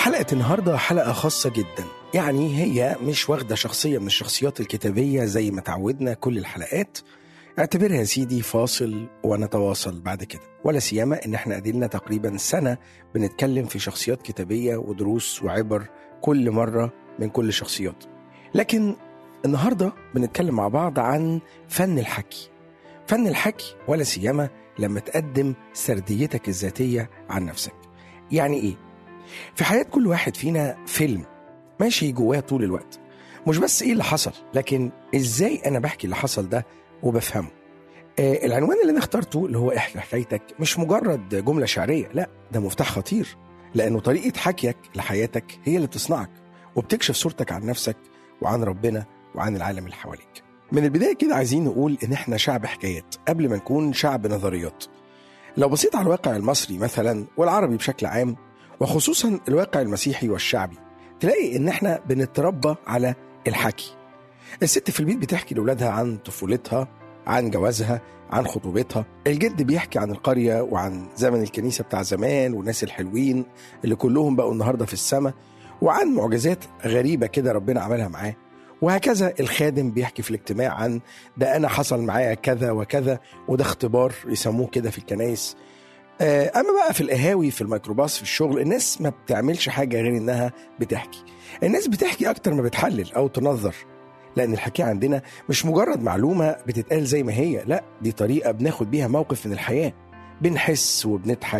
حلقة النهاردة حلقة خاصة جدا يعني هي مش واخدة شخصية من الشخصيات الكتابية زي ما تعودنا كل الحلقات اعتبرها يا سيدي فاصل ونتواصل بعد كده ولا سيما ان احنا قدلنا تقريبا سنة بنتكلم في شخصيات كتابية ودروس وعبر كل مرة من كل الشخصيات لكن النهاردة بنتكلم مع بعض عن فن الحكي فن الحكي ولا سيما لما تقدم سرديتك الذاتية عن نفسك يعني ايه؟ في حياة كل واحد فينا فيلم ماشي جواه طول الوقت مش بس ايه اللي حصل لكن ازاي انا بحكي اللي حصل ده وبفهمه آه العنوان اللي انا اخترته اللي هو احكي حكايتك مش مجرد جملة شعرية لا ده مفتاح خطير لانه طريقة حكيك لحياتك هي اللي بتصنعك وبتكشف صورتك عن نفسك وعن ربنا وعن العالم اللي حواليك من البداية كده عايزين نقول ان احنا شعب حكايات قبل ما نكون شعب نظريات لو بصيت على الواقع المصري مثلا والعربي بشكل عام وخصوصا الواقع المسيحي والشعبي تلاقي ان احنا بنتربى على الحكي الست في البيت بتحكي لاولادها عن طفولتها عن جوازها عن خطوبتها الجد بيحكي عن القرية وعن زمن الكنيسة بتاع زمان والناس الحلوين اللي كلهم بقوا النهاردة في السماء وعن معجزات غريبة كده ربنا عملها معاه وهكذا الخادم بيحكي في الاجتماع عن ده أنا حصل معايا كذا وكذا وده اختبار يسموه كده في الكنايس اما بقى في القهاوي في الميكروباص في الشغل الناس ما بتعملش حاجه غير انها بتحكي الناس بتحكي اكتر ما بتحلل او تنظر لان الحكايه عندنا مش مجرد معلومه بتتقال زي ما هي لا دي طريقه بناخد بيها موقف من الحياه بنحس وبنضحك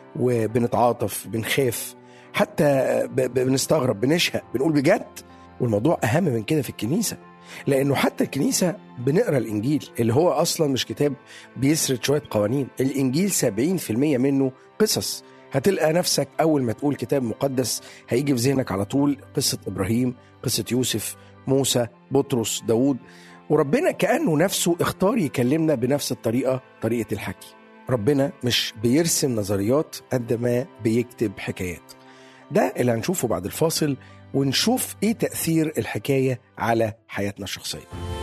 وبنتعاطف بنخاف حتى بنستغرب بنشهق بنقول بجد والموضوع اهم من كده في الكنيسه لانه حتى الكنيسه بنقرا الانجيل اللي هو اصلا مش كتاب بيسرد شويه قوانين الانجيل 70% منه قصص هتلقى نفسك اول ما تقول كتاب مقدس هيجي في ذهنك على طول قصه ابراهيم قصه يوسف موسى بطرس داوود وربنا كانه نفسه اختار يكلمنا بنفس الطريقه طريقه الحكي ربنا مش بيرسم نظريات قد ما بيكتب حكايات ده اللي هنشوفه بعد الفاصل ونشوف ايه تاثير الحكايه على حياتنا الشخصيه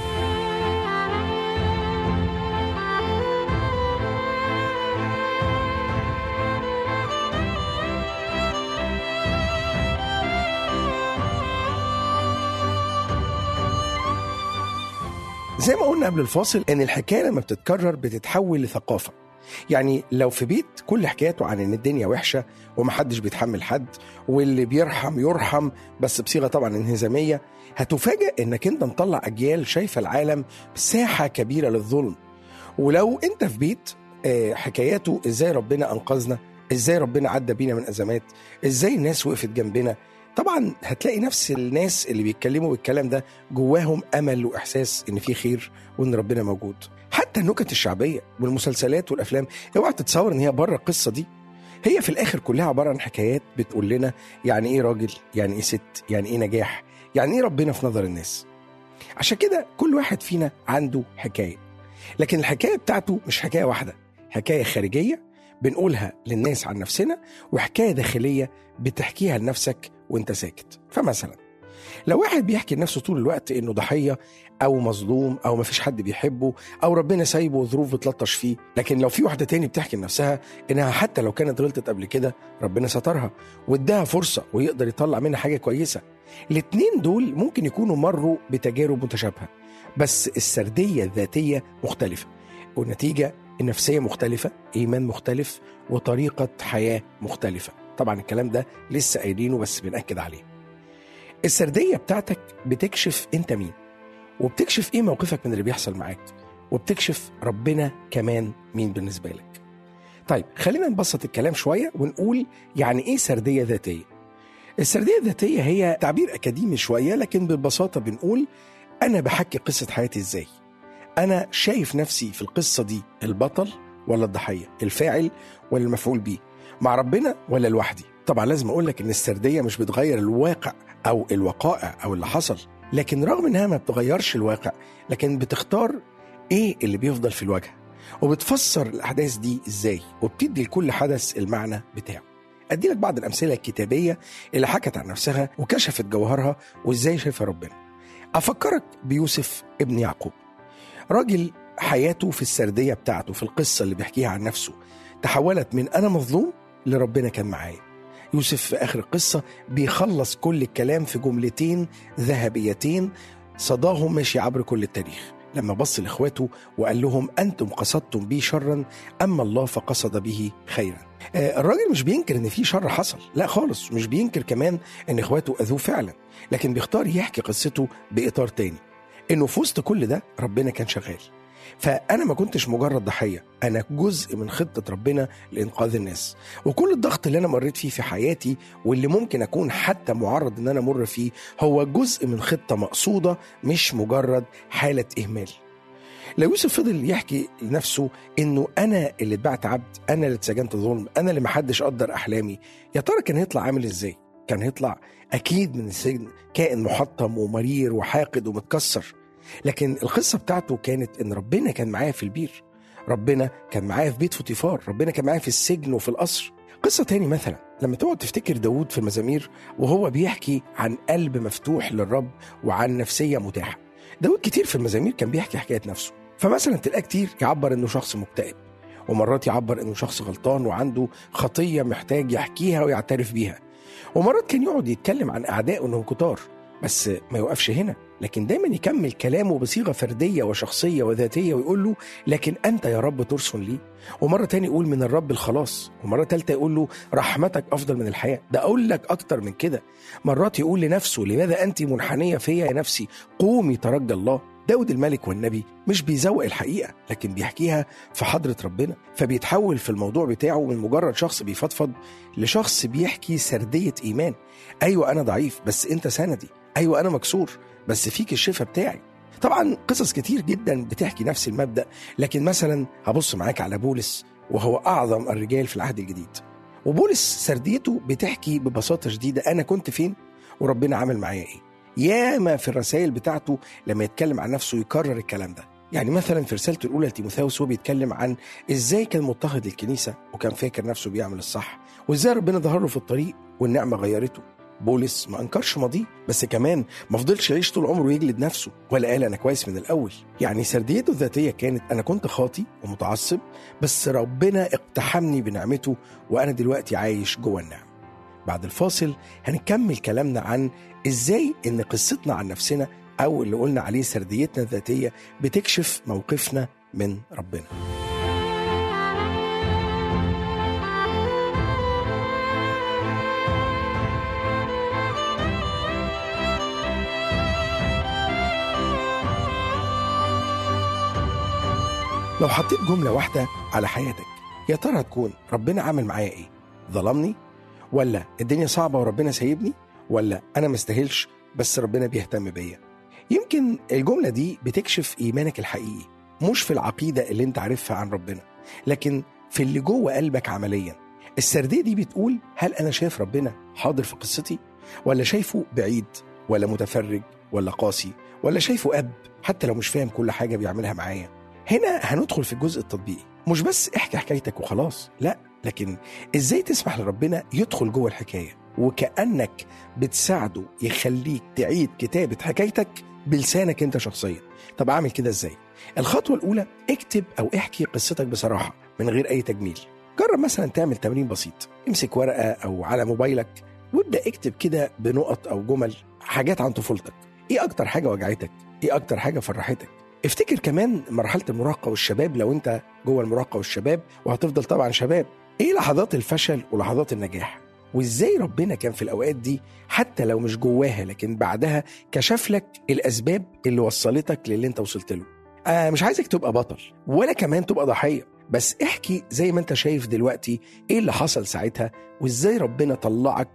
زي ما قلنا قبل الفاصل ان الحكايه لما بتتكرر بتتحول لثقافه يعني لو في بيت كل حكايته عن ان الدنيا وحشه ومحدش بيتحمل حد واللي بيرحم يرحم بس بصيغه طبعا انهزاميه هتفاجئ انك انت مطلع اجيال شايفه العالم ساحه كبيره للظلم ولو انت في بيت حكاياته ازاي ربنا انقذنا ازاي ربنا عدى بينا من ازمات ازاي الناس وقفت جنبنا طبعا هتلاقي نفس الناس اللي بيتكلموا بالكلام ده جواهم امل واحساس ان في خير وان ربنا موجود حتى النكت الشعبيه والمسلسلات والافلام اوعى تتصور ان هي بره القصه دي هي في الاخر كلها عباره عن حكايات بتقول لنا يعني ايه راجل يعني ايه ست يعني ايه نجاح يعني ايه ربنا في نظر الناس عشان كده كل واحد فينا عنده حكايه لكن الحكايه بتاعته مش حكايه واحده حكايه خارجيه بنقولها للناس عن نفسنا وحكايه داخليه بتحكيها لنفسك وانت ساكت فمثلا لو واحد بيحكي لنفسه طول الوقت انه ضحيه او مظلوم او مفيش حد بيحبه او ربنا سايبه وظروف بتلطش فيه لكن لو في واحده تاني بتحكي لنفسها انها حتى لو كانت غلطت قبل كده ربنا سترها واداها فرصه ويقدر يطلع منها حاجه كويسه الاتنين دول ممكن يكونوا مروا بتجارب متشابهه بس السرديه الذاتيه مختلفه والنتيجه النفسيه مختلفه ايمان مختلف وطريقه حياه مختلفه طبعا الكلام ده لسه قايلينه بس بنأكد عليه السردية بتاعتك بتكشف انت مين وبتكشف ايه موقفك من اللي بيحصل معاك وبتكشف ربنا كمان مين بالنسبة لك طيب خلينا نبسط الكلام شوية ونقول يعني ايه سردية ذاتية السردية الذاتية هي تعبير أكاديمي شوية لكن ببساطة بنقول أنا بحكي قصة حياتي إزاي أنا شايف نفسي في القصة دي البطل ولا الضحية الفاعل ولا المفعول بيه مع ربنا ولا لوحدي طبعا لازم اقول لك ان السرديه مش بتغير الواقع او الوقائع او اللي حصل لكن رغم انها ما بتغيرش الواقع لكن بتختار ايه اللي بيفضل في الواجهه وبتفسر الاحداث دي ازاي وبتدي لكل حدث المعنى بتاعه ادي لك بعض الامثله الكتابيه اللي حكت عن نفسها وكشفت جوهرها وازاي شايفه ربنا افكرك بيوسف ابن يعقوب راجل حياته في السرديه بتاعته في القصه اللي بيحكيها عن نفسه تحولت من انا مظلوم لربنا كان معايا يوسف في آخر القصة بيخلص كل الكلام في جملتين ذهبيتين صداهم ماشي عبر كل التاريخ لما بص لاخواته وقال لهم انتم قصدتم بي شرا اما الله فقصد به خيرا آه، الراجل مش بينكر ان في شر حصل لا خالص مش بينكر كمان ان اخواته اذوه فعلا لكن بيختار يحكي قصته باطار تاني انه في وسط كل ده ربنا كان شغال فانا ما كنتش مجرد ضحيه انا جزء من خطه ربنا لانقاذ الناس وكل الضغط اللي انا مريت فيه في حياتي واللي ممكن اكون حتى معرض ان انا امر فيه هو جزء من خطه مقصوده مش مجرد حاله اهمال لو يوسف فضل يحكي لنفسه انه انا اللي اتبعت عبد انا اللي اتسجنت ظلم انا اللي محدش قدر احلامي يا ترى كان هيطلع عامل ازاي كان هيطلع اكيد من السجن كائن محطم ومرير وحاقد ومتكسر لكن القصة بتاعته كانت إن ربنا كان معاه في البير ربنا كان معاه في بيت فوتيفار ربنا كان معاه في السجن وفي القصر قصة تاني مثلا لما تقعد تفتكر داود في المزامير وهو بيحكي عن قلب مفتوح للرب وعن نفسية متاحة داود كتير في المزامير كان بيحكي حكاية نفسه فمثلا تلاقيه كتير يعبر انه شخص مكتئب ومرات يعبر انه شخص غلطان وعنده خطية محتاج يحكيها ويعترف بيها ومرات كان يقعد يتكلم عن اعدائه انهم كتار بس ما يوقفش هنا لكن دايما يكمل كلامه بصيغه فرديه وشخصيه وذاتيه ويقول له لكن انت يا رب ترسل لي ومره تاني يقول من الرب الخلاص ومره تالته يقول له رحمتك افضل من الحياه ده اقول لك اكتر من كده مرات يقول لنفسه لماذا انت منحنيه فيا يا نفسي قومي ترجى الله داود الملك والنبي مش بيزوق الحقيقة لكن بيحكيها في حضرة ربنا فبيتحول في الموضوع بتاعه من مجرد شخص بيفضفض لشخص بيحكي سردية إيمان أيوة أنا ضعيف بس أنت سندي أيوة أنا مكسور بس فيك الشفاء بتاعي طبعا قصص كتير جدا بتحكي نفس المبدأ لكن مثلا هبص معاك على بولس وهو أعظم الرجال في العهد الجديد وبولس سرديته بتحكي ببساطة شديدة أنا كنت فين وربنا عمل معايا إيه ياما في الرسائل بتاعته لما يتكلم عن نفسه يكرر الكلام ده يعني مثلا في رسالته الاولى لتيموثاوس هو بيتكلم عن ازاي كان مضطهد للكنيسه وكان فاكر نفسه بيعمل الصح وازاي ربنا ظهر له في الطريق والنعمه غيرته بولس ما انكرش ماضيه بس كمان ما فضلش يعيش طول عمره يجلد نفسه ولا قال انا كويس من الاول يعني سرديته الذاتيه كانت انا كنت خاطي ومتعصب بس ربنا اقتحمني بنعمته وانا دلوقتي عايش جوه النعمه بعد الفاصل هنكمل كلامنا عن ازاي ان قصتنا عن نفسنا او اللي قلنا عليه سرديتنا الذاتيه بتكشف موقفنا من ربنا لو حطيت جملة واحدة على حياتك يا ترى هتكون ربنا عمل معايا ايه؟ ظلمني؟ ولا الدنيا صعبة وربنا سايبني؟ ولا أنا مستاهلش بس ربنا بيهتم بيا؟ يمكن الجملة دي بتكشف إيمانك الحقيقي مش في العقيدة اللي أنت عارفها عن ربنا لكن في اللي جوه قلبك عمليا السردية دي بتقول هل أنا شايف ربنا حاضر في قصتي؟ ولا شايفه بعيد ولا متفرج ولا قاسي ولا شايفه أب حتى لو مش فاهم كل حاجة بيعملها معايا هنا هندخل في الجزء التطبيقي مش بس احكي حكايتك وخلاص لا لكن ازاي تسمح لربنا يدخل جوه الحكايه وكانك بتساعده يخليك تعيد كتابه حكايتك بلسانك انت شخصيا طب اعمل كده ازاي الخطوه الاولى اكتب او احكي قصتك بصراحه من غير اي تجميل جرب مثلا تعمل تمرين بسيط امسك ورقه او على موبايلك وابدا اكتب كده بنقط او جمل حاجات عن طفولتك ايه اكتر حاجه وجعتك ايه اكتر حاجه فرحتك افتكر كمان مرحله المراهقه والشباب لو انت جوه المراهقه والشباب وهتفضل طبعا شباب ايه لحظات الفشل ولحظات النجاح وازاي ربنا كان في الاوقات دي حتى لو مش جواها لكن بعدها كشف لك الاسباب اللي وصلتك للي انت وصلت له آه مش عايزك تبقى بطل ولا كمان تبقى ضحيه بس احكي زي ما انت شايف دلوقتي ايه اللي حصل ساعتها وازاي ربنا طلعك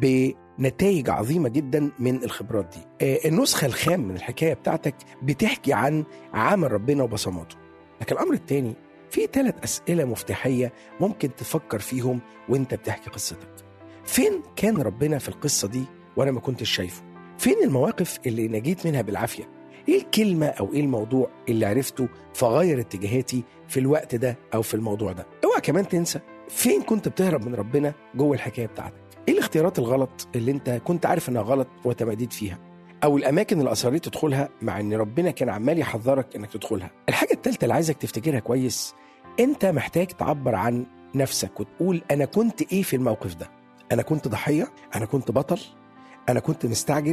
بنتائج عظيمة جدا من الخبرات دي آه النسخة الخام من الحكاية بتاعتك بتحكي عن عمل ربنا وبصماته لكن الأمر الثاني في ثلاث أسئلة مفتاحية ممكن تفكر فيهم وانت بتحكي قصتك فين كان ربنا في القصة دي وانا ما كنتش شايفه فين المواقف اللي نجيت منها بالعافية ايه الكلمة او ايه الموضوع اللي عرفته فغير اتجاهاتي في الوقت ده او في الموضوع ده اوعى كمان تنسى فين كنت بتهرب من ربنا جوه الحكاية بتاعتك ايه الاختيارات الغلط اللي انت كنت عارف انها غلط وتماديت فيها او الاماكن اللي اصريت تدخلها مع ان ربنا كان عمال يحذرك انك تدخلها الحاجه الثالثه اللي عايزك تفتكرها كويس انت محتاج تعبر عن نفسك وتقول انا كنت ايه في الموقف ده انا كنت ضحيه انا كنت بطل انا كنت مستعجل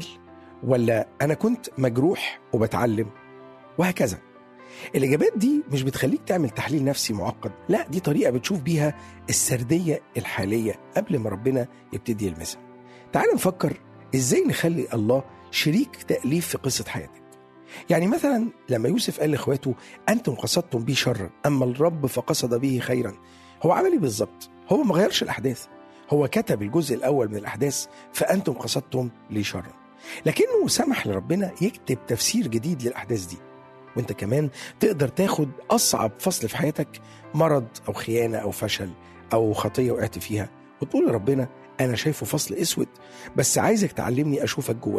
ولا انا كنت مجروح وبتعلم وهكذا الاجابات دي مش بتخليك تعمل تحليل نفسي معقد لا دي طريقه بتشوف بيها السرديه الحاليه قبل ما ربنا يبتدي يلمسها تعال نفكر ازاي نخلي الله شريك تاليف في قصه حياتك يعني مثلا لما يوسف قال لاخواته انتم قصدتم بي شرا اما الرب فقصد به خيرا هو عمل ايه بالظبط هو ما غيرش الاحداث هو كتب الجزء الاول من الاحداث فانتم قصدتم لي شرا لكنه سمح لربنا يكتب تفسير جديد للاحداث دي وانت كمان تقدر تاخد اصعب فصل في حياتك مرض او خيانه او فشل او خطيه وقعت فيها وتقول لربنا انا شايفه فصل اسود بس عايزك تعلمني اشوفك جواه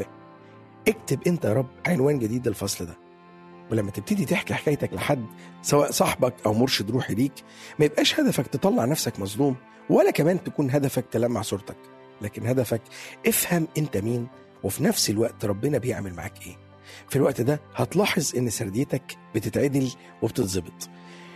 اكتب انت يا رب عنوان جديد للفصل ده ولما تبتدي تحكي حكايتك لحد سواء صاحبك او مرشد روحي ليك ما يبقاش هدفك تطلع نفسك مظلوم ولا كمان تكون هدفك تلمع صورتك لكن هدفك افهم انت مين وفي نفس الوقت ربنا بيعمل معاك ايه في الوقت ده هتلاحظ ان سرديتك بتتعدل وبتتظبط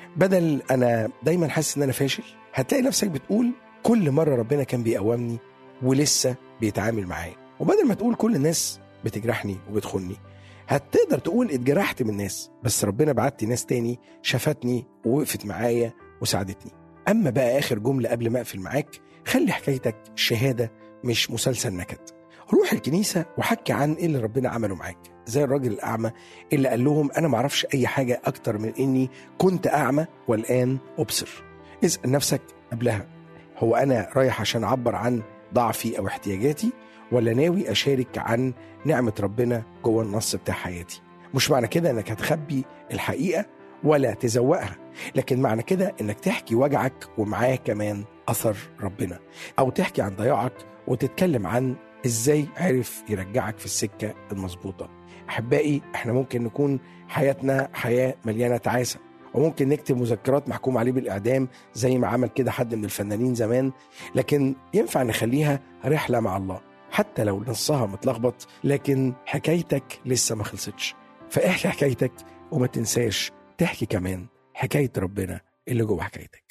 بدل انا دايما حاسس ان انا فاشل هتلاقي نفسك بتقول كل مره ربنا كان بيقومني ولسه بيتعامل معايا وبدل ما تقول كل الناس بتجرحني وبتخني هتقدر تقول اتجرحت من الناس بس ربنا بعت ناس تاني شافتني ووقفت معايا وساعدتني اما بقى اخر جمله قبل ما اقفل معاك خلي حكايتك شهاده مش مسلسل نكد روح الكنيسه وحكي عن ايه اللي ربنا عمله معاك زي الراجل الاعمى اللي قال لهم انا معرفش اي حاجه اكتر من اني كنت اعمى والان ابصر اسال نفسك قبلها هو انا رايح عشان اعبر عن ضعفي او احتياجاتي ولا ناوي اشارك عن نعمه ربنا جوه النص بتاع حياتي مش معنى كده انك هتخبي الحقيقه ولا تزوقها لكن معنى كده انك تحكي وجعك ومعاه كمان اثر ربنا او تحكي عن ضياعك وتتكلم عن ازاي عرف يرجعك في السكه المظبوطه احبائي احنا ممكن نكون حياتنا حياه مليانه تعاسه وممكن نكتب مذكرات محكوم عليه بالاعدام زي ما عمل كده حد من الفنانين زمان لكن ينفع نخليها رحله مع الله حتى لو نصها متلخبط لكن حكايتك لسه ما خلصتش فاحكي حكايتك وما تنساش تحكي كمان حكايه ربنا اللي جوه حكايتك